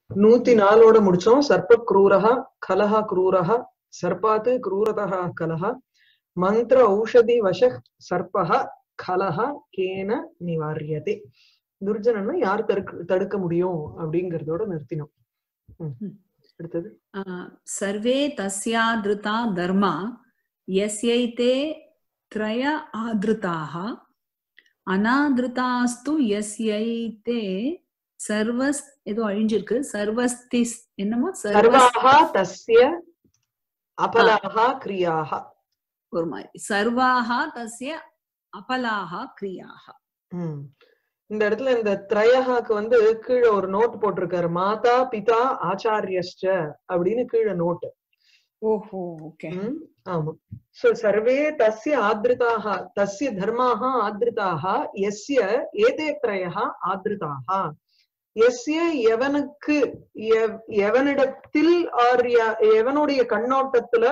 நூத்தி நாலோட முடிச்சோம் சர்ப்ப குரூரஹ கலஹ குரூரஹ சர்பாத்து குரூரதः கலஹ மந்திர ஔஷதி வச சர்ப்பஹ கலஹ கேன நிவாரியதே துர்ஜனனை யார் தடுக்க தடுக்க முடியும் அப்படிங்கறதோட நிறுத்தினோம் ம். ம். அடுத்தது आ, सर्वे तस्यादृता धर्मा यस्यैते त्रय आदृताः अनादृतास्तु यस्यैते சர்வஸ் ஏதோ அழிஞ்சிருக்கு சர்வஸ்திஸ் என்னமா சர்வஸ் சர்வாக தஸ்ய அபலாக கிரியாக ஒரு மாதிரி சர்வாக தஸ்ய அபலாக கிரியாக ம். இந்த இடத்துல இந்த திரயஹாக்கு வந்து கீழே ஒரு நோட் போட்டிருக்காரு மாதா பிதா ஆச்சாரியஸ்ச அப்படின்னு கீழே நோட் ஓஹோ ஓகே ஆமா சோ சர்வே தஸ்ய ஆத்ரிதாக தஸ்ய தர்மாக ஆத்ரிதாக எஸ்ய ஏதே திரயः ஆத்ரிதாக எஸ்ய எவனுக்கு எவ்- எவனிடத்தில் ஆர் ய- எவனுடைய கண்ணோட்டத்துல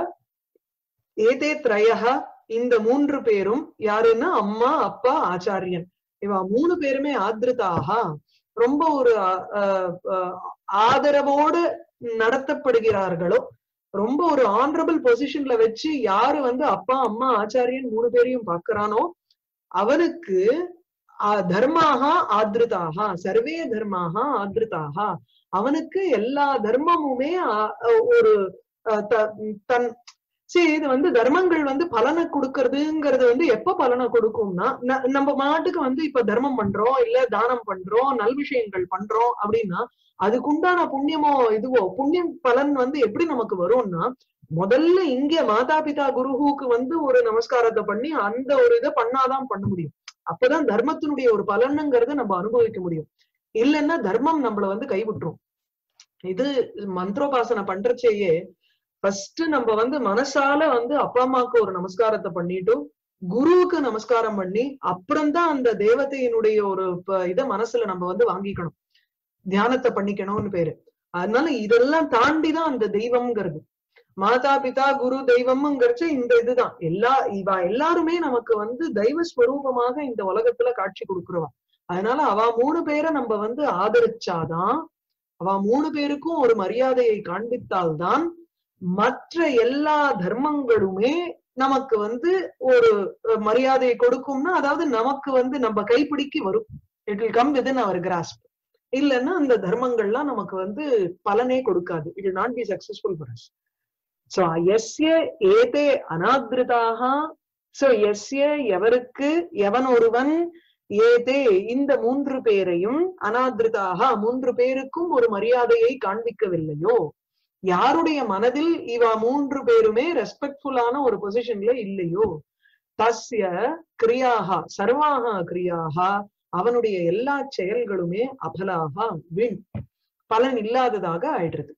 ஏதே திரயः இந்த மூன்று பேரும் யாருன்னா அம்மா அப்பா ஆச்சாரியன் இவ மூணு பேருமே ஆத்ரிதாக ரொம்ப ஒரு அ- அ- அ- ஆதரவோடு நடத்தப்படுகிறார்களோ ரொம்ப ஒரு ஆனரபிள் பொசிஷன்ல வச்சு யாரு வந்து அப்பா அம்மா ஆச்சாரியன் மூணு பேரையும் பாக்குறானோ அவனுக்கு ஆ- தர்மாக ஆத்ருதாக சர்வே தர்மாக ஆத்ருதாக அவனுக்கு எல்லா தர்மமுமே ஆ- ஒரு அ, த- தன் சரி இது வந்து தர்மங்கள் வந்து பலனை கொடுக்கறதுங்கிறது வந்து எப்ப பலனை கொடுக்கும்னா ந- நம்ம மாட்டுக்கு வந்து இப்ப தர்மம் பண்றோம் இல்ல தானம் பண்றோம் நல் விஷயங்கள் பண்றோம் அப்படின்னா அதுக்குண்டான புண்ணியமோ இதுவோ புண்ணியம் பலன் வந்து எப்படி நமக்கு வரும்னா முதல்ல இங்க மாதா பிதா குருஹுக்கு வந்து ஒரு நமஸ்காரத்தை பண்ணி அந்த ஒரு இதை பண்ணாதான் பண்ண முடியும் அப்பதான் தர்மத்தினுடைய ஒரு பலனுங்கிறத நம்ம அனுபவிக்க முடியும் இல்லைன்னா தர்மம் நம்மள வந்து கைவிட்டுரும் இது மந்திரோபாசனை பண்றச்சேயே ஃபர்ஸ்ட் நம்ம வந்து மனசால வந்து அப்பா அம்மாவுக்கு ஒரு நமஸ்காரத்தை பண்ணிட்டு குருவுக்கு நமஸ்காரம் பண்ணி அப்புறம்தான் அந்த தேவதையினுடைய ஒரு ப- இத மனசுல நம்ம வந்து வாங்கிக்கணும் தியானத்தை பண்ணிக்கணும்னு பேரு அதனால இதெல்லாம் தாண்டிதான் அந்த தெய்வம்ங்கிறது மாதா பிதா குரு தெய்வம்ங்கிறச்சு இந்த இதுதான் எல்லா இவ எல்லாருமே நமக்கு வந்து தெய்வ ஸ்வரூபமாக இந்த உலகத்துல காட்சி கொடுக்குறவா அதனால அவ மூணு பேரை நம்ம வந்து ஆதரிச்சாதான் அவ மூணு பேருக்கும் ஒரு மரியாதையை காண்பித்தால்தான் மற்ற எல்லா தர்மங்களுமே நமக்கு வந்து ஒரு அஹ், மரியாதையை கொடுக்கும்னா அதாவது நமக்கு வந்து நம்ம கைப்பிடிக்கு வரும் it will come with our grasp இல்லைன்னா அந்த தர்மங்கள்லாம் நமக்கு வந்து பலனே கொடுக்காது it will not be successful for us so எஸ்ய ஏதே அனாதிருதாக சோ எஸ்ய எவருக்கு எவன் ஒருவன் ஏதே இந்த மூன்று பேரையும் அனாதிருதாக மூன்று பேருக்கும் ஒரு மரியாதையை காண்பிக்கவில்லையோ யாருடைய மனதில் இவ மூன்று பேருமே ரெஸ்பெக்ட்ஃபுல்லான ஒரு பொசிஷன்ல இல்லையோ தஸ்ய கிரியாக சர்வாக கிரியாக அவனுடைய எல்லா செயல்களுமே அபலாக வீண் பலன் இல்லாததாக ஆயிடுறது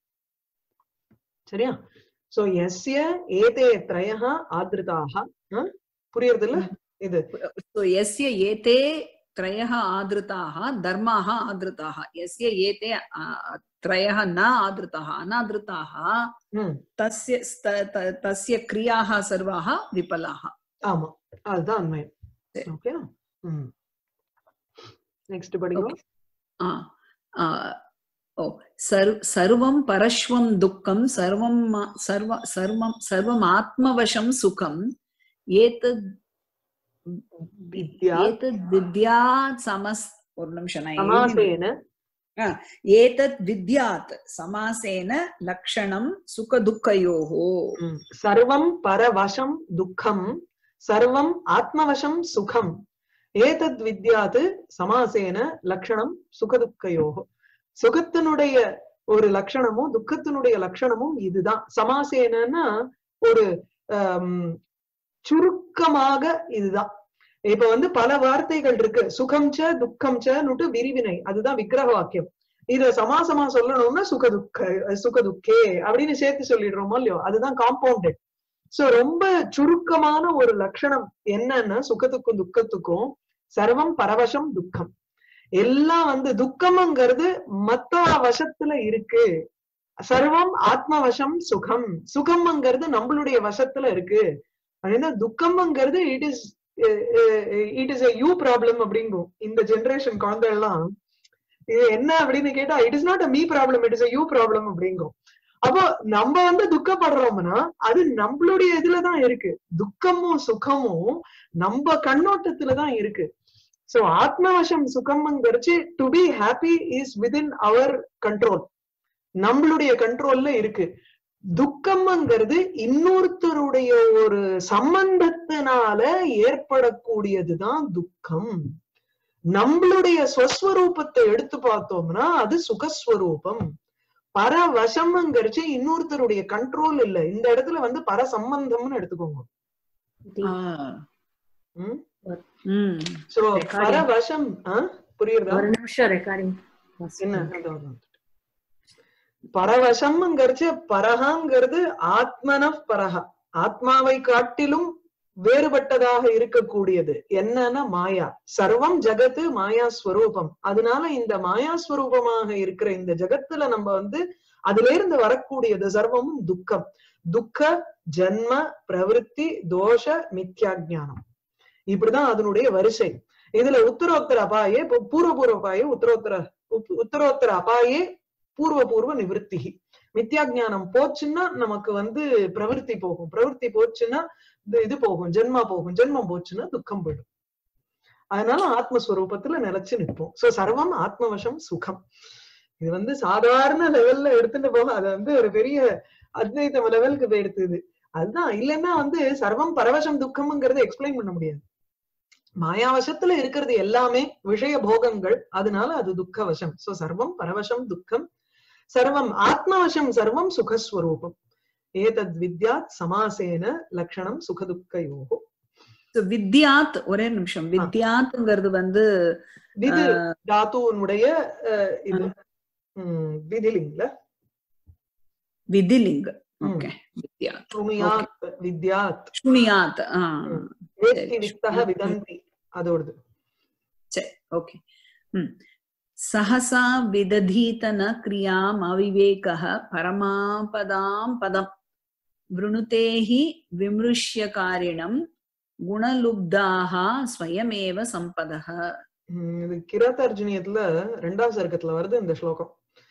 சரியா சோ எஸ்ய ஏதே திரயः ஆதிருதாக அஹ், புரியுறது இல்ல இது So, यस्य एते त्रयः आदृताः धर्माः आदृताः यस्य एते आ, त्रयः न आदृताः अनादृताः ம் तस्य स्त- त- तस्य क्रियाः सर्वाः विफलाः ஆமா அதுதான் உண்மை சரி. ஓகே ம் நெக்ஸ்ட் படிங்க Okay. आ, आ, ओ सर्व सर्वं परश्वं दुःखं सर्वं मा- सर्व सर्वं सर्वम् आत्मवशं सुखम् एतद् வித்யா एतद् विद्यात् समस् ஒரு நிமிஷம் நான் எழுதி சமாசேன एतत् विद्यात् समासेन लक्षणं सुखदुःखयोः ம், சர்வம் பரவசம் துக்கம் சர்வம் ஆத்மவசம் சுகம் ஏதத் வித்யாத் சமாசேன லட்சணம் சுகதுக்கையோகோ சுகத்தினுடைய ஒரு லட்சணமும் துக்கத்தினுடைய லட்சணமும் இதுதான் சமாசேனன்னா ஒரு ஆம், சுருக்கமாக இதுதான் இப்ப வந்து பல வார்த்தைகள் இருக்கு சுகம் ச துக்கம் சன்னுட்டு விரிவினை அதுதான் விக்கிரக வாக்கியம் இத சமாசமா சொல்லணும்னா சுக துக்க சுக துக்கே அப்படின்னு சேர்த்து சொல்லிடுறோமோ இல்லையோ அதுதான் காம்பவுண்டட் சோ ரொம்ப சுருக்கமான ஒரு லட்சணம் என்னன்னா சுகத்துக்கும் துக்கத்துக்கும் சர்வம் பரவசம் துக்கம் எல்லாம் வந்து துக்கம்ங்கிறது மத்த வசத்துல இருக்கு சர்வம் ஆத்மவசம் சுகம் சுகம்ங்கிறது நம்மளுடைய வசத்துல இருக்கு அப்படின்னா துக்கம்ங்கிறது it is it is a you problem அப்படிங்கும் இந்த ஜெனரேஷன் குழந்தை எல்லாம் இது என்ன அப்படின்னு கேட்டா it is not a me problem it is a you problem அப்படிங்கும் அப்போ நம்ம வந்து துக்கப்படுறோம்னா அது நம்மளுடைய இதுலதான் இருக்கு துக்கமும் சுகமும் நம்ம கண்ணோட்டத்துலதான் இருக்கு சோ ஆத்மவசம் சுகம்ங்கிறச்சு to be happy is within our control நம்மளுடைய கண்ட்ரோல்ல இருக்கு துக்கம்ங்கிறது இன்னொருத்தருடைய ஒரு சம்பந்தத்தினால ஏற்படக்கூடியதுதான் துக்கம் நம்மளுடைய ஸ்வஸ்வரூபத்தை எடுத்து பார்த்தோம்னா அது சுகஸ்வரூபம் பரவசம்ங்கிறச்சு இன்னொருத்தருடைய கண்ட்ரோல் இல்ல இந்த இடத்துல வந்து பர சம்பந்தம்னு எடுத்துக்கோங்க ம்? ம் சோ Recording. பரவசம் ஆ? புரியுறதா ஒரு நிமிஷம் ரெக்கார்டிங் என்ன இதோ இதோ. பரவசம்ங்கிறச்சு பரகாங்கிறது ஆத்மன பரஹா ஆத்மாவை காட்டிலும் வேறுபட்டதாக இருக்கக்கூடியது என்னன்னா மாயா சர்வம் ஜகத்து மாயா ஸ்வரூபம் அதனால இந்த மாயா ஸ்வரூபமாக இருக்கிற இந்த ஜகத்துல நம்ம வந்து அதுல இருந்து வரக்கூடியது சர்வமும் துக்கம் துக்க ஜன்ம பிரவிற்த்தி தோஷ மித்யாஜானம் இப்படிதான் அதனுடைய வரிசை இதுல உத்தரோத்தர அபாயே இப்ப பூர்வ பூர்வ அபாயே உத்தரோத்தர உப்- உத்தரோத்தர அபாயே பூர்வ பூர்வ நிவிருத்தி மித்யாஜானம் போச்சுன்னா நமக்கு வந்து பிரவிற்த்தி போகும் பிரவிற்த்தி போச்சுன்னா இது இது போகும் ஜென்மா போகும் ஜென்மம் போச்சுன்னா துக்கம் போயிடும் அதனால ஆத்மஸ்வரூபத்துல நிலைச்சு நிற்போம் சோ சர்வம் ஆத்மவசம் சுகம் இது வந்து சாதாரண லெவல்ல எடுத்துட்டு போக அது வந்து ஒரு பெரிய அத்வைத லெவலுக்கு போயிடுத்துது அதுதான் இல்லைன்னா வந்து சர்வம் பரவசம் துக்கம்ங்கிறத எக்ஸ்பிளைன் பண்ண முடியாது மாயாவசத்துல இருக்கிறது எல்லாமே விஷய போகங்கள் அதனால அது துக்கவசம் சோ சர்வம் பரவசம் துக்கம் சர்வம் ஆத்மவசம் சர்வம் சுகஸ்வரூபம் ஏதத் வித்யாத் சமாசேன லக்ஷணம் சுகதுக்கயோகோ So, வித்யாத் ஒரே நிமிஷம் வித்யாத்ங்கிறது வந்து விது ஆஹ், தாத்துவனுடைய அஹ், இது உம், விதிலிங்ல விதிலிங் ம். ஓகே வித்யாத் சுமியாத் வித்யாத் சுனியாத் ஆ ம். வேத்தி சரி. வித்தக விதந்தி அதோடது சரி ஓகே ம் சஹசா விததீத ந கிரியாம் அவிவேகः பரமாபதாம் பதம் விருணுதே हि விமృశ్యகாரிணம் குணலுப்தாக ஸ்வயமேவ சம்பதः உம் இது கிராத்தார்ஜுனியத்துல ரெண்டாவது சர்க்கத்துல வருது இந்த ஸ்லோகம்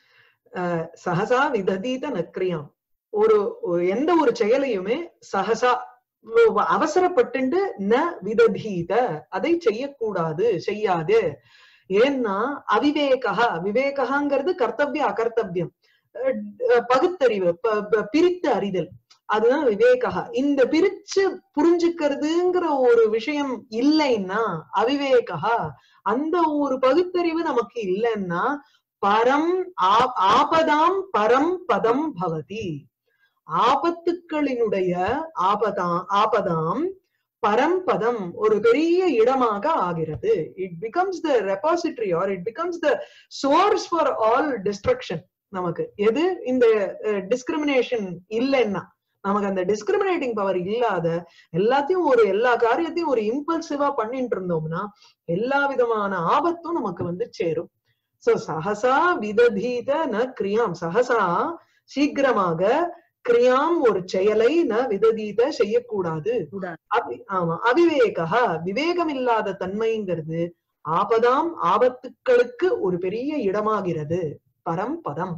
அஹ் சஹசா விததீத நக்ரியாம் ஒரு ஒரு எந்த ஒரு செயலையுமே சஹசா வ- அவசரப்பட்டுண்டு ந விததீத அதை செய்யக்கூடாது செய்யாது ஏன்னா அவிவேகா விவேகாங்கிறது கர்த்தவிய அகர்த்தவியம் அஹ் அஹ் பகுத்தறிவு ப- ப- பிரித்து அறிதல் அதுதான் விவேகா இந்த பிரிச்சு புரிஞ்சுக்கிறதுங்கிற ஒரு விஷயம் இல்லைன்னா அவிவேகா அந்த ஒரு பகுத்தறிவு நமக்கு இல்லைன்னா பரம் ஆ- ஆபதாம் பரம் பதம் பவதி ஆபத்துக்களினுடைய ஆபதாம் ஆபதாம் பரம்பதம் ஒரு பெரிய இடமாக ஆகிறது it becomes the repository or it becomes the source for all destruction நமக்கு எது இந்த டிஸ்கிரிமினேஷன் இல்லைன்னா நமக்கு அந்த டிஸ்கிரிமினேட்டிங் பவர் இல்லாத எல்லாத்தையும் ஒரு எல்லா காரியத்தையும் ஒரு இம்பல்சிவா பண்ணிட்டு இருந்தோம்னா எல்லா விதமான ஆபத்தும் நமக்கு வந்து சேரும் சோ சஹசா விததீத ந கிரியாம் சஹசா சீக்கிரமாக கிரியாம் ஒரு செயலை ந விததீத செய்யக்கூடாது கூடாது. அவி ஆமா அவிவேகா விவேகம் இல்லாத தன்மைங்கிறது ஆபதாம் ஆபத்துக்களுக்கு ஒரு பெரிய இடமாகிறது பரம்பதம்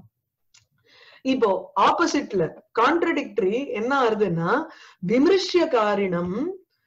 இப்போ ஆப்போசிட்ல கான்ட்ரடிக்டரி என்ன ஆறுதுன்னா விமர்சிய காரிணம்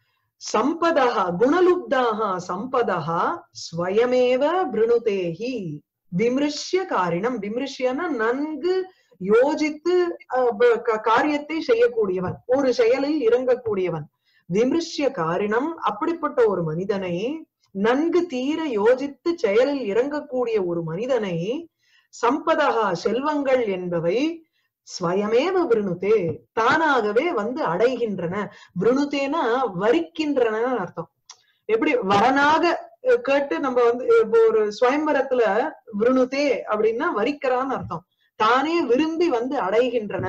சம்பதः குணலுப்தாக சம்பதः ஸ்வயமேவ விருணுதேஹி விமர்சிய காரிணம் விமர்சியனா நன்கு யோசித்து அஹ், ப- க- காரியத்தை செய்யக்கூடியவன் ஒரு செயலில் இறங்கக்கூடியவன் விமர்சிய காரிணம் அப்படிப்பட்ட ஒரு மனிதனை நன்கு தீர யோசித்து செயலில் இறங்கக்கூடிய ஒரு மனிதனை சம்பதகா செல்வங்கள் என்பவை ஸ்வயமேவ விருணுதே தானாகவே வந்து அடைகின்றன விருணுதேனா வரிக்கின்றன அர்த்தம் எப்படி வரனாக அஹ், கேட்டு நம்ம வந்து இப்போ ஒரு சுயம்பரத்துல விருணுதே அப்படின்னா வரிக்கிறான்னு அர்த்தம் தானே விரும்பி வந்து அடைகின்றன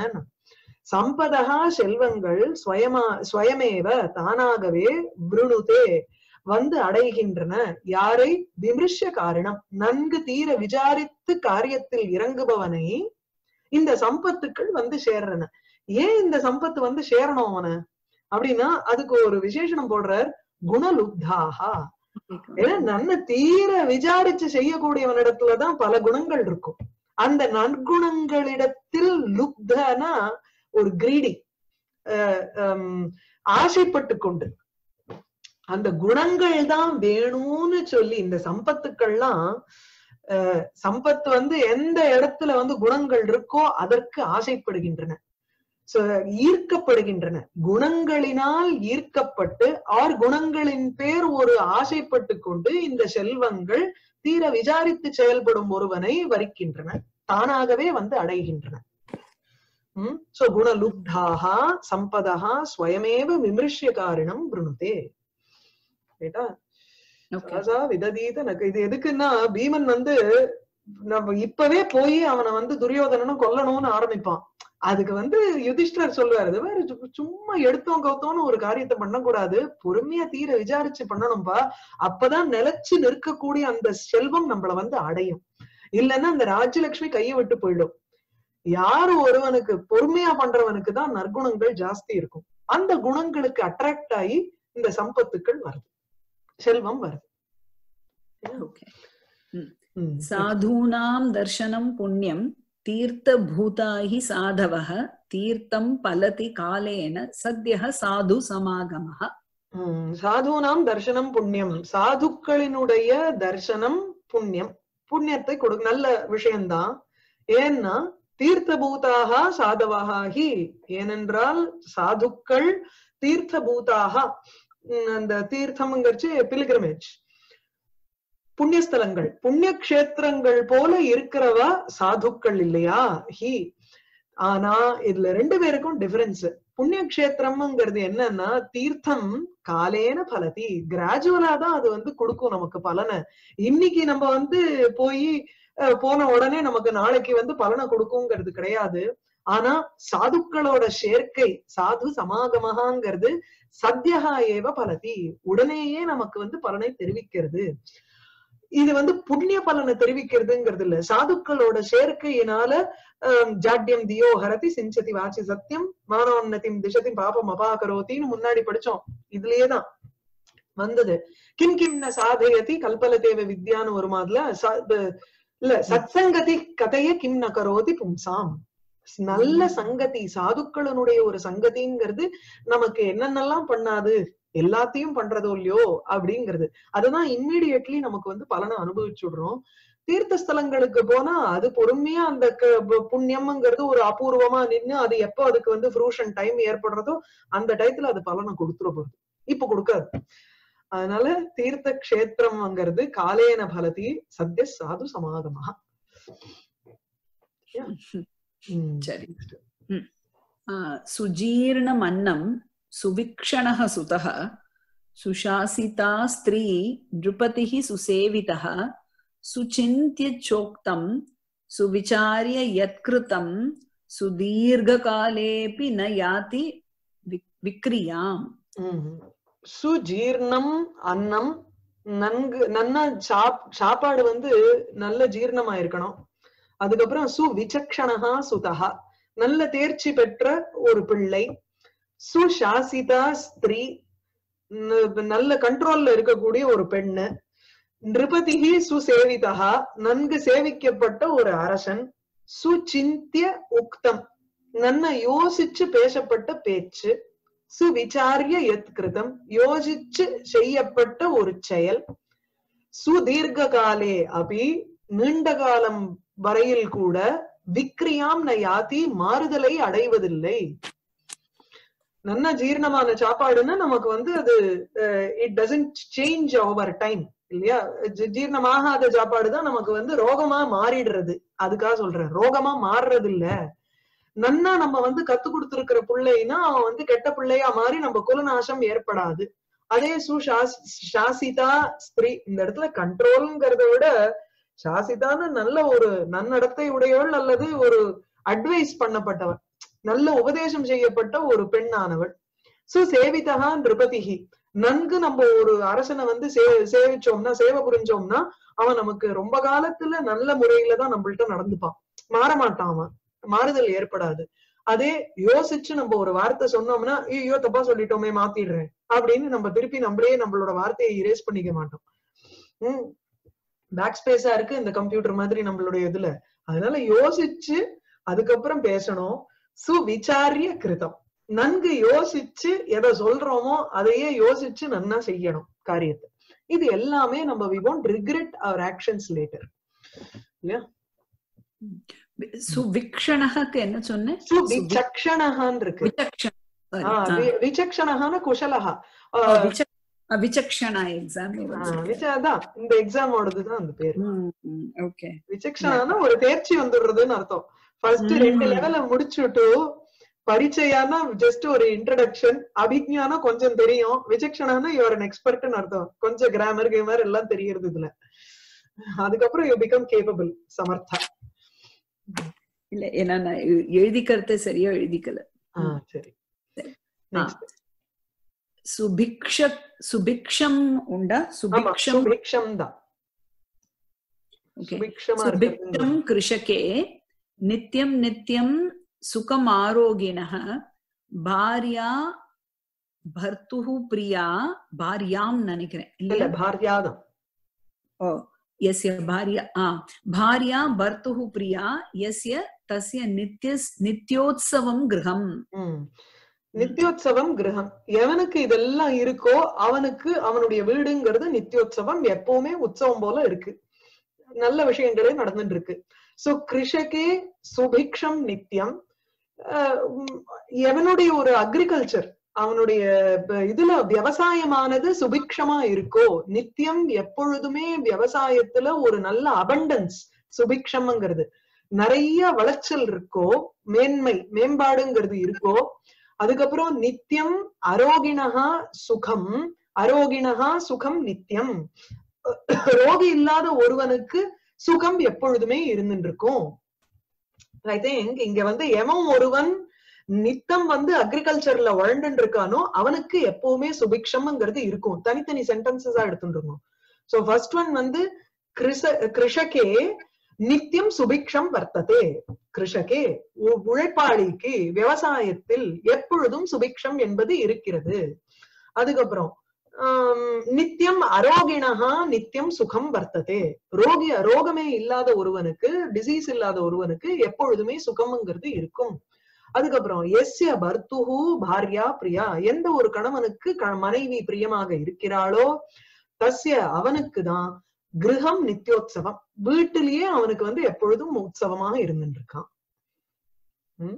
சம்பதகா செல்வங்கள் ஸ்வயமா ஸ்வயமேவ தானாகவே விருணுதே வந்து அடைகின்றன யாரை விமர்ச காரணம் நன்கு தீர விசாரித்து காரியத்தில் இறங்குபவனை இந்த சம்பத்துக்கள் வந்து சேர்றன ஏன் இந்த சம்பத்து வந்து சேரணும் அவன அப்படின்னா அதுக்கு ஒரு விசேஷணம் போடுறார் குணலுப்தாகா ஏன்னா நன்ன தீர விசாரிச்சு செய்யக்கூடியவனிடத்துலதான் பல குணங்கள் இருக்கும் அந்த நற்குணங்களிடத்தில் லுப்தனா ஒரு கிரீடி ஆசைப்பட்டு கொண்டு அந்த குணங்கள் தான் வேணும்னு சொல்லி இந்த சம்பத்துக்கள்லாம் அஹ், சம்பத்து வந்து எந்த இடத்துல வந்து குணங்கள் இருக்கோ அதற்கு ஆசைப்படுகின்றன So, ஈர்க்கப்படுகின்றன குணங்களினால் ஈர்க்கப்பட்டு ஆர் குணங்களின் பேர் ஒரு ஆசைப்பட்டு கொண்டு இந்த செல்வங்கள் தீர விசாரித்து செயல்படும் ஒருவனை வரிக்கின்றன தானாகவே வந்து அடைகின்றன உம் சோ குணலுப்தாக சம்பதா ஸ்வயமேவ விமர்சிய காரணம் பிருணுதே ரைட்டா ஓகே ராஜா விததீத நக்கு இது எதுக்குன்னா பீமன் வந்து நம்ம இப்பவே போய் அவனை வந்து துரியோதனனும் கொல்லணும்னு ஆரம்பிப்பான் அதுக்கு வந்து யுதிஷ்டர் சொல்லுவாரு இது வேற சு- சும்மா எடுத்தோம் கவுத்தோன்னு ஒரு காரியத்தை பண்ணக்கூடாது பொறுமையா தீர விசாரிச்சு பண்ணணும்பா அப்பதான் நிலைச்சு நிற்கக்கூடிய அந்த செல்வம் நம்மள வந்து அடையும் இல்லைன்னா அந்த ராஜ்யலட்சுமி கையை விட்டு போயிடும் யாரு ஒருவனுக்கு பொறுமையா பண்றவனுக்கு தான் நற்குணங்கள் ஜாஸ்தி இருக்கும் அந்த குணங்களுக்கு அட்ராக்ட் ஆகி இந்த சம்பத்துக்கள் வருது செல்வம் வருது ஓகே ம். साधूनां दर्शनं पुण्यं तीर्थभूता हि साधवः तीर्थं पलति कालेन सद्यः साधु समागमः ம், சாதுனாம் தர்சனம் புண்ணியம் சாதுக்களினுடைய தர்சனம் புண்ணியம் புண்ணியத்தை கொடு நல்ல விஷயம்தான் ஏன்னா தீர்த்தபூதாக சாதவாக ஹி ஏனென்றால் சாதுக்கள் தீர்த்தபூதாக ம், அந்த தீர்த்தம்ங்கிறச்சு பிலிகிரமேஜ் புண்ணியஸ்தலங்கள் புண்ணிய கஷேத்திரங்கள் போல இருக்கிறவா சாதுக்கள் இல்லையா ஹி ஆனா இதுல ரெண்டு பேருக்கும் டிஃபரன்ஸ் புண்ணிய கஷேத்திரம்ங்கிறது என்னன்னா தீர்த்தம் காலேன பலதி கிராஜுவலா தான் அது வந்து கொடுக்கும் நமக்கு பலனை இன்னைக்கு நம்ம வந்து போய் அஹ், போன உடனே நமக்கு நாளைக்கு வந்து பலனை கொடுக்குங்கிறது கிடையாது ஆனா சாதுக்களோட சேர்க்கை சாது சமாகமகாங்கிறது சத்யகா ஏவ பலதி உடனேயே நமக்கு வந்து பலனை தெரிவிக்கிறது இது வந்து புண்ணிய பலனை தெரிவிக்கிறதுங்கிறது இல்ல சாதுக்களோட சேர்க்கையினால ஆம், ஜாட்யம் தியோ ஹரதி சிஞ்சதி வாச்சி சத்தியம் மானோன்னதிம் திசதி பாபம் அபாகரோத்தின்னு முன்னாடி படிச்சோம் இதுலயேதான் வந்தது கிம் கிம் ந சாதயதி கல்பலதேவ வித்யான்னு ஒரு மாதிரில ச- இது- இல்ல சத்சங்கதி கதைய கிம் ந கரோதி பும்சாம் நல்ல சங்கதி சாதுக்களினுடைய ஒரு சங்கதிங்கிறது நமக்கு என்னென்னலாம் பண்ணாது எல்லாத்தையும் பண்றதோ இல்லையோ அப்படிங்கிறது அதுதான் இம்மிடியட்லி நமக்கு வந்து பலனை அனுபவிச்சுடுறோம் தீர்த்த ஸ்தலங்களுக்கு போனா அது பொறுமையா அந்த க- பு- புண்ணியம்ங்கிறது ஒரு அபூர்வமா நின்னு அது எப்போ அதுக்கு வந்து ஃப்ரூஷன் டைம் ஏற்படுறதோ அந்த டயத்துல அது பலனை கொடுத்துட போகுது இப்ப கொடுக்காது அதனால தீர்த்த கஷேத்திரம்ங்கிறது காலேன பலதி சத்ய சாது சமாகமா சரி. आ, सुजीर्णमन्नं सुविक्षणः सुतः सुशासिता स्त्री नृपतिः सुसेवितः सुचिन्त्य चोक्तं सुविचार्य यत्कृतं सुदीर्घकालेऽपि न याति वि- विक्रियाम् சுஜீர்ணம் அன்னம் நன்கு நன்ன சாப் சாப்பாடு வந்து நல்ல ஜீரணமா இருக்கணும் அதுக்கப்புறம் சுவிசக்ஷணஹா சுதஹா நல்ல தேர்ச்சி பெற்ற ஒரு பிள்ளை சுசாசிதா ஸ்திரீ ந- நல்ல கண்ட்ரோல்ல இருக்கக்கூடிய ஒரு பெண்ணு நிருபதிகி சுசேவிதா நன்கு சேவிக்கப்பட்ட ஒரு அரசன் சுசிந்திய உக்தம் நன்ன யோசிச்சு பேசப்பட்ட பேச்சு சுவிசாரிய யத்கிருதம் யோசிச்சு செய்யப்பட்ட ஒரு செயல் சுதீர்க்க காலே அபி நீண்ட காலம் வரையில் கூட விக்ரியாம் ந யாதி மாறுதலை அடைவதில்லை நல்ல ஜீரணமான சாப்பாடுன்னா நமக்கு வந்து அது it doesn't change over time இல்லையா ஜீ- ஜீரணமாகாத சாப்பாடு தான் நமக்கு வந்து ரோகமா மாறிடுறது அதுக்காக சொல்றேன் ரோகமா மாறுறது இல்ல நன்னா நம்ம வந்து கத்து கொடுத்திருக்கிற பிள்ளைனா அவன் வந்து கெட்ட பிள்ளையா மாறி நம்ம குலநாசம் ஏற்படாது அதே சுசாசிதா ஸ்திரீ இந்த இடத்துல கண்ட்ரோல்ங்கிறத விட சாசிதான்னு நல்ல ஒரு நன்னடத்தை உடையவள் அல்லது ஒரு அட்வைஸ் பண்ணப்பட்டவள் நல்ல உபதேசம் செய்யப்பட்ட ஒரு பெண்ணானவள் சுசேவிதா நிருபதிகி நன்கு நம்ம ஒரு அரசனை வந்து சே சேவிச்சோம்னா சேவை புரிஞ்சோம்னா அவன் நமக்கு ரொம்ப காலத்துல நல்ல முறையில தான் நம்மள்ட்ட நடந்துப்பான் மாற மாட்டான் அவன் மாறுதல் ஏற்படாது அதே யோசிச்சு நம்ம ஒரு வார்த்தை சொன்னோம்னா ஐயோ தப்பா சொல்லிட்டோமே மாத்திடுறேன் அப்படின்னு நம்ம திருப்பி நம்மளே நம்மளோட வார்த்தையை இரேஸ் பண்ணிக்க மாட்டோம் உம் பேக் ஸ்பேஸா இருக்கு இந்த கம்ப்யூட்டர் மாதிரி நம்மளுடைய இதுல அதனால யோசிச்சு அதுக்கப்புறம் பேசணும் சுவிச்சாரிய கிருதம் நன்கு யோசிச்சு எதை சொல்றோமோ அதையே யோசிச்சு நன்னா செய்யணும் காரியத்தை இது எல்லாமே நம்ம we won't regret our actions later சுவிக்ஷணக்கு என்ன சொன்னேன் சுவிச்சக்ஷணகான் இருக்கு விசக்ஷண sorry. Ah, ah. வி- விசக்ஷணகான குஷலஹா ஆ, விச- ஆ, விசக்ஷணா எக்ஸாம் அதான் இந்த எக்ஸாமோடதுதான் அந்த பேரு ஓகே விசக்ஷணானா ஒரு தேர்ச்சி வந்துடுறதுன்னு அர்த்தம் ஃபர்ஸ்ட் ம். ரெண்டு லெவல முடிச்சுட்டு பரிச்சயானா ஜஸ்ட் ஒரு இன்ட்ரடக்ஷன் அபிஜ்ஞானா கொஞ்சம் தெரியும் விசக்ஷணானா யுவர் an எக்ஸ்பர்ட்னு அர்த்தம் கொஞ்சம் கிராமர் கேமர் எல்லாம் தெரியறது இதுல அதுக்கப்புறம் யூ பிகம் கேப்பபிள் சமர்த்தா இல்ல ஏன்னா நான் எ- எழுதிக்கிறத சரியா எழுதிக்கல ஆ, ம். சரி சரி. Next. சுபிக்ஷ சுபிக்ஷம் உண்டா ஆமா சுபிக்ஷம் சுபிக்ஷம் தான் ஓகே சுபிக்ஷமா சுபிக்ஷம் இருக்கிறது கிருஷகே நித்யம் நித்யம் சுகம் ஆரோகிணः பாரியா பர்த்துஹு பிரியா பாரியாம் நினைக்கிறேன் இல்ல இல்லையா பாரியாதம் ஓ यस्य भार्या आ भार्या भर्तुः प्रिया यस्य तस्य नित्य नित्योत्सवं गृहम् ம். நித்யோத்சவம் கிரகம் எவனுக்கு இதெல்லாம் இருக்கோ அவனுக்கு அவனுடைய வீடுங்கிறது நித்யோத்சவம் எப்பவுமே உற்சவம் போல இருக்கு நல்ல விஷயங்களே நடந்துட்டு இருக்கு சோ கிருஷகே சுபிக்ஷம் நித்தியம் அஹ் உம் எவனுடைய ஒரு அக்ரிகல்ச்சர் அவனுடைய ப- இதுல விவசாயமானது சுபிக்ஷமா இருக்கோ நித்தியம் எப்பொழுதுமே விவசாயத்துல ஒரு நல்ல அபண்டன்ஸ் சுபிக்ஷம்ங்கிறது நிறைய விளைச்சல் இருக்கோ மேன்மை மேம்பாடுங்கிறது இருக்கோ அதுக்கப்புறம் நித்தியம் அரோகிணஹா சுகம் அரோகிணஹா சுகம் நித்தியம் ரோகி இல்லாத ஒருவனுக்கு சுகம் எப்பொழுதுமே இருந்துட்டு இருக்கும் ஐ திங்க் இங்க வந்து எவன் ஒருவன் நித்தம் வந்து அக்ரிகல்ச்சர்ல வளர்ந்துட்டு இருக்கானோ அவனுக்கு எப்பவுமே சுபிக்ஷம்ங்கிறது இருக்கும் தனித்தனி சென்டென்சஸா எடுத்துட்டு இருக்கணும் சோ ஃபர்ஸ்ட் ஒன் வந்து கிருஷ கிருஷகே நித்தியம் சுபிக்ஷம் வர்த்ததே கிருஷகே உ- உழைப்பாளிக்கு விவசாயத்தில் எப்பொழுதும் சுபிக்ஷம் என்பது இருக்கிறது அதுக்கப்புறம் ஆம், நித்தியம் அரோகிணஹா நித்தியம் சுகம் வர்த்ததே ரோகி ரோகமே இல்லாத ஒருவனுக்கு டிசீஸ் இல்லாத ஒருவனுக்கு எப்பொழுதுமே சுகம்ங்கிறது இருக்கும் அதுக்கப்புறம் எஸ்ய பர்த்துஹு பாரியா பிரியா எந்த ஒரு கணவனுக்கு க- மனைவி பிரியமாக இருக்கிறாளோ தஸ்ய அவனுக்கு தான் கிரகம் நித்தியோத்சவம் வீட்டிலேயே அவனுக்கு வந்து எப்பொழுதும் உற்சவமாக இருந்துட்டு இருக்கான் ம்?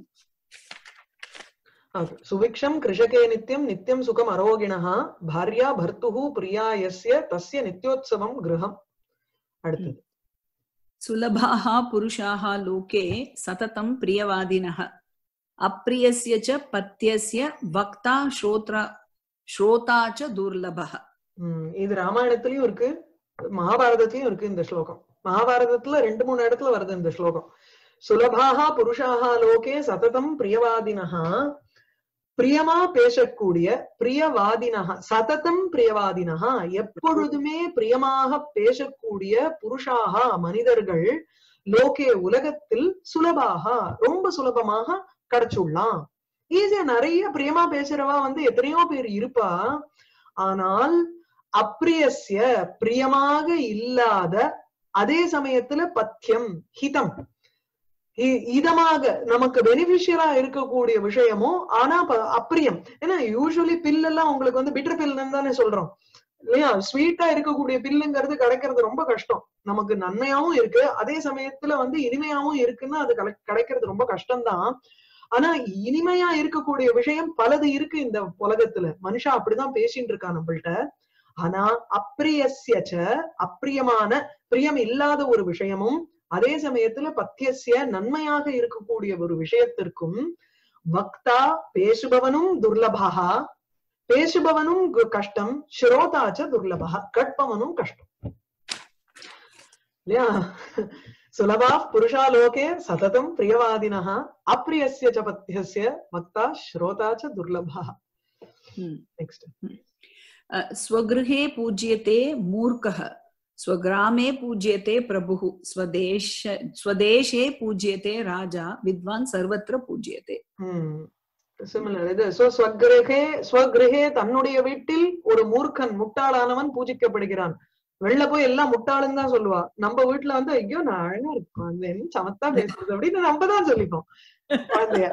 அது. சுவிக்ஷம் கிருஷகே நித்தியம் நித்தியம் சுகம் அரோகிணஹா பாரியா பர்த்துஹு பிரியா யஸ்ய தஸ்ய நித்தியோத்சவம் கிரகம் அடுத்தது सुलभाः पुरुषाः लोके सततं प्रियवादिनः अप्रियस्य च पत्यस्य वक्ता श्रोत्रा श्रोता च दुर्लभः உம் இது ராமாயணத்திலயும் இருக்கு மகாபாரதத்திலயும் இருக்கு இந்த ஸ்லோகம் மகாபாரதத்துல ரெண்டு மூணு இடத்துல வருது இந்த ஸ்லோகம் சுலபாக புருஷாக லோகே சததம் பிரியவாதினஹா பிரியமா பேசக்கூடிய பிரியவாதினஹா சததம் பிரியவாதினஹா எப்பொழுதுமே பிரியமாக பேசக்கூடிய புருஷாக மனிதர்கள் லோகே உலகத்தில் சுலபாக ரொம்ப சுலபமாக கிடைச்சுள்ளாம் ஈஸியா நிறைய பிரியமா பேசுறவா வந்து எத்தனையோ பேர் இருப்பா ஆனால் அப்பிரியஸ்ய பிரியமாக இல்லாத அதே சமயத்துல பத்தியம் ஹிதம் இ- இதமாக நமக்கு பெனிஃபிஷியலா இருக்கக்கூடிய விஷயமும் ஆனா ப- அப்பிரியம் ஏன்னா யூஸ்வலி பில் எல்லாம் உங்களுக்கு வந்து பிட்டர் பில்லுன்னு தானே சொல்றோம் இல்லையா ஸ்வீட்டா இருக்கக்கூடிய பில்லுங்கிறது கிடைக்கிறது ரொம்ப கஷ்டம் நமக்கு நன்மையாவும் இருக்கு அதே சமயத்துல வந்து இனிமையாவும் இருக்குன்னா அது கிடை- கிடைக்கிறது ரொம்ப கஷ்டம்தான் ஆனா இனிமையா இருக்கக்கூடிய விஷயம் பலது இருக்கு இந்த உலகத்துல மனுஷா அப்படிதான் பேசிட்டு இருக்கா நம்மள்ட்ட ஆனா அப்பிரியஸ்யச்ச அப்பிரியமான பிரியம் இல்லாத ஒரு விஷயமும் அதே சமயத்துல பத்தியசிய நன்மையாக இருக்கக்கூடிய ஒரு விஷயத்திற்கும் வக்தா பேசுபவனும் துர்லபா பேசுபவனும் கு- கஷ்டம் ஸ்ரோதாச்ச துர்லபா கற்பவனும் கஷ்டம் இல்லையா சுலபா புருஷா லோகே சததம் பிரியவாதினः அப்பிரியஸ்ய ச பத்தியஸ்ய வக்தா ஸ்ரோதா ச துர்லபா हम्म। நெக்ஸ்ட் अ, स्वगृहे पूज्यते मूर्खः स्वग्रामे पूज्यते प्रभुः स्वदेश स्वदेशे पूज्यते राजा विद्वान् सर्वत्र पूज्यते சிமிலர் இது சோ ஸ்வகிரகே ஸ்வகிரகே தன்னுடைய வீட்டில் ஒரு மூர்க்கன் முட்டாளானவன் பூஜிக்கப்படுகிறான் வெளில போய் எல்லாம் முட்டாளுன்னு தான் சொல்லுவா நம்ம வீட்டுல வந்து ஐயோ நான் அழகா இருக்கும் அந்த என்ன சமத்தா பேசுறது அப்படின்னு நம்ம தான் சொல்லிப்போம் குழந்தைய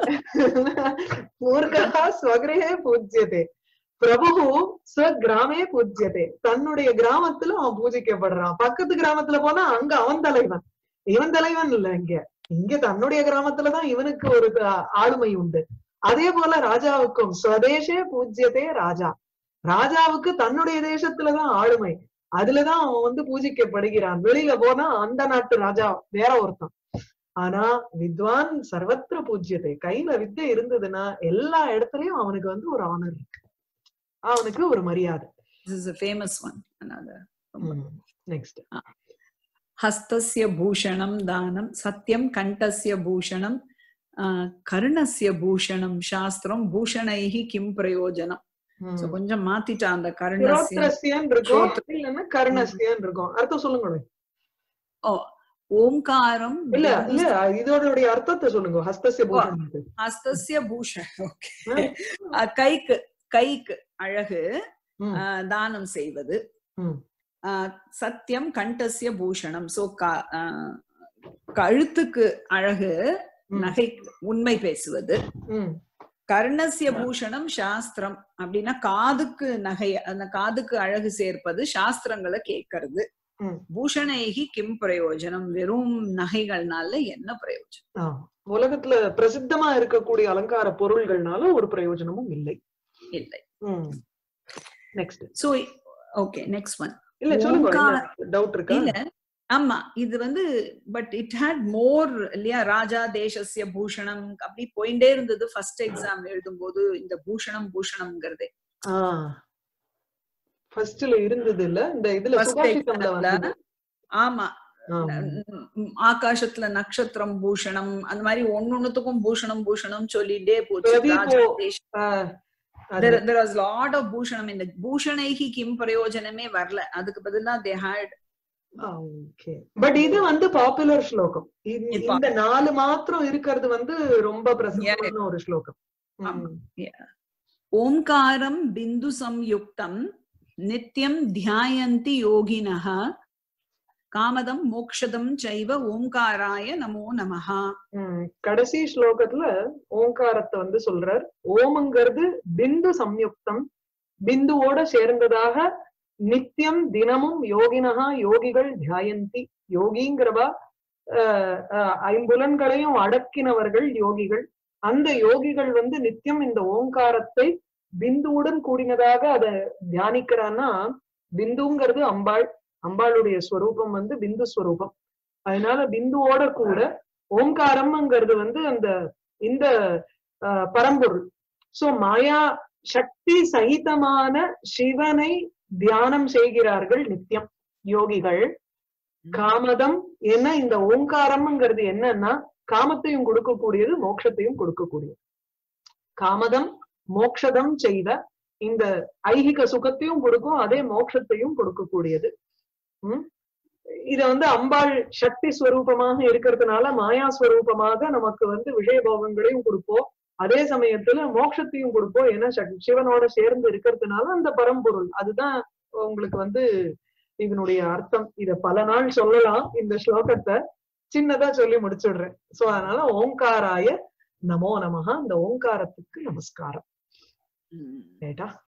மூர்க்கா ஸ்வகிரகே பூஜ்யதே பிரபு ஸ்வகிராமே பூஜ்யதே தன்னுடைய கிராமத்துல அவன் பூஜிக்கப்படுறான் பக்கத்து கிராமத்துல போனா அங்க அவன் தலைவன் இவன் தலைவன் இல்ல இங்க இங்க தன்னுடைய கிராமத்துலதான் இவனுக்கு ஒரு ஆ- ஆளுமை உண்டு அதே போல ராஜாவுக்கும் ஸ்வதேசே பூஜ்யதே ராஜா ராஜாவுக்கு தன்னுடைய தேசத்துலதான் ஆளுமை அதுலதான் அவன் வந்து பூஜிக்கப்படுகிறான் வெளியில போனா அந்த நாட்டு ராஜா வேற ஒருத்தன் ஆனா வித்வான் சர்வத்திர பூஜ்யத்தை கையில வித்தை இருந்ததுன்னா எல்லா இடத்துலயும் அவனுக்கு வந்து ஒரு ஆனர் இருக்கு அவனுக்கு ஒரு மரியாதை This is a famous one. Another. Next हस्तस्य भूषणं दानं सत्यं कण्ठस्य भूषणं आ, कर्णस्य भूषणं शास्त्रं भूषणैः किं प्रयोजனம் So, கொஞ்சம் மாத்திட்டா அந்த கர்ணஸ்ய சிரோத்ரஸ்யன் இருக்கும் ஸ்ரோத்ர- இல்லைன்னா கர்ணஸ்யன் இருக்கும் அர்த்தம் சொல்லுங்க ஓ ஓம்காரம் இல்ல இல்ல இதோடைய அர்த்தத்தை சொல்லுங்க ஹஸ்தசிய பூஷணத்துக்கு ஹஸ்தஸ்ய பூஷண் ஓகே கைக்கு கைக்கு அழகு ம். ஆ, தானம் செய்வது ம். ஆ, சத்தியம் கண்டஸ்ய பூஷணம் சோ கழுத்துக்கு அழகு ம். நகை உண்மை பேசுவது ம். கர்ணஸ்ய பூஷணம் சாஸ்திரம் அப்படின்னா காதுக்கு நகை அந்த காதுக்கு அழகு சேர்ப்பது சாஸ்திரங்களை கேட்கறது ம். பூஷணைகி கிம் பிரயோஜனம் வெறும் நகைகள்னால என்ன பிரயோஜனம் ஆ. உலகத்துல பிரசித்தமா இருக்கக்கூடிய அலங்கார பொருள்கள்னால ஒரு பிரயோஜனமும் இல்லை இல்லை next so okay next one இல்ல சொல்லுங்க ஓங்கார- டவுட் இருக்கா இல்ல ஆமா இது வந்து பட் இட் ஹேட் மோர் இல்லையா ராஜா தேசஸ்ய பூஷணம் அப்படி போயிட்டே இருந்தது ஃபர்ஸ்ட் எக்ஸாம் எழுதும்போது இந்த பூஷணம் பூஷணம்ங்கிறது ஃபர்ஸ்ட்ல இருந்தது இல்ல இந்த இதுல First சுபாஷிதம்ல examல வந்தது ஆமா ஆமா. உம் ஆகாசத்துல நட்சத்திரம் பூஷணம் அந்த மாதிரி ஒன்னொன்னுத்துக்கும் பூஷணம் பூஷணம் சொல்லிட்டே போச்சு பிரதீபோ, ராஜா தேச- ஆ, அது. there there was lot of பூஷணம் இந்த பூஷணைகி கிம் பிரயோஜனமே வரல அதுக்கு பதிலா they had ஓகே பட் இது வந்து பாப்புலர் ஸ்லோகம் இது- இது இந்த நாலு மாத்திரம் இருக்கிறது வந்து ரொம்ப பிரசித்தமான ஒரு ஸ்லோகம் ஆமா. ம். ஓம்காரம் பிந்து சம்யுக்தம் நித்யம் தியாயந்தி யோகினः காமதம் மோக்ஷதம் சைவ ஓம்காராய நமோ நமஹா ம். கடைசி ஸ்லோகத்துல ஓங்காரத்தை வந்து சொல்றார் ஓம்ங்கிறது பிந்து சம்யுக்தம் பிந்துவோட சேர்ந்ததாக நித்தியம் தினமும் யோகினகா யோகிகள் தியாயந்தி யோகிங்கிறவா அஹ், அஹ், ஐம்புலன்களையும் அடக்கினவர்கள் யோகிகள் அந்த யோகிகள் வந்து நித்தியம் இந்த ஓங்காரத்தை பிந்துவுடன் கூடினதாக அதை தியானிக்கிறான்னா பிந்துங்கிறது அம்பாள் அம்பாளுடைய ஸ்வரூபம் வந்து பிந்து ஸ்வரூபம் அதனால பிந்துவோட கூட ஓங்காரம்ங்கிறது வந்து அந்த இந்த அஹ், பரம்பொருள் சோ மாயா சக்தி சகிதமான சிவனை தியானம் செய்கிறார்கள் நித்தியம் யோகிகள் காமதம் ஏன்னா இந்த ஓங்காரம்ங்கிறது என்னன்னா காமத்தையும் கொடுக்கக்கூடியது மோட்சத்தையும் கொடுக்கக்கூடியது காமதம் மோக்ஷதம் செய்த இந்த ஐகிக சுகத்தையும் கொடுக்கும் அதே மோட்சத்தையும் கொடுக்கக்கூடியது உம் இத வந்து அம்பாள் சக்தி ஸ்வரூபமாக இருக்கிறதுனால மாயா ஸ்வரூபமாக நமக்கு வந்து விஷயபோகங்களையும் கொடுப்போம் அதே சமயத்துல மோட்சத்தையும் கொடுப்போம் ஏன்னா சக்- சிவனோட சேர்ந்து இருக்கிறதுனால அந்த பரம்பொருள் அதுதான் உங்களுக்கு வந்து இதனுடைய அர்த்தம் இத பல நாள் சொல்லலாம் இந்த ஸ்லோகத்தை சின்னதா சொல்லி முடிச்சிடுறேன் சோ அதனால ஓங்காராய நமோ நமஹா இந்த ஓங்காரத்துக்கு நமஸ்காரம் உம் ரைட்டா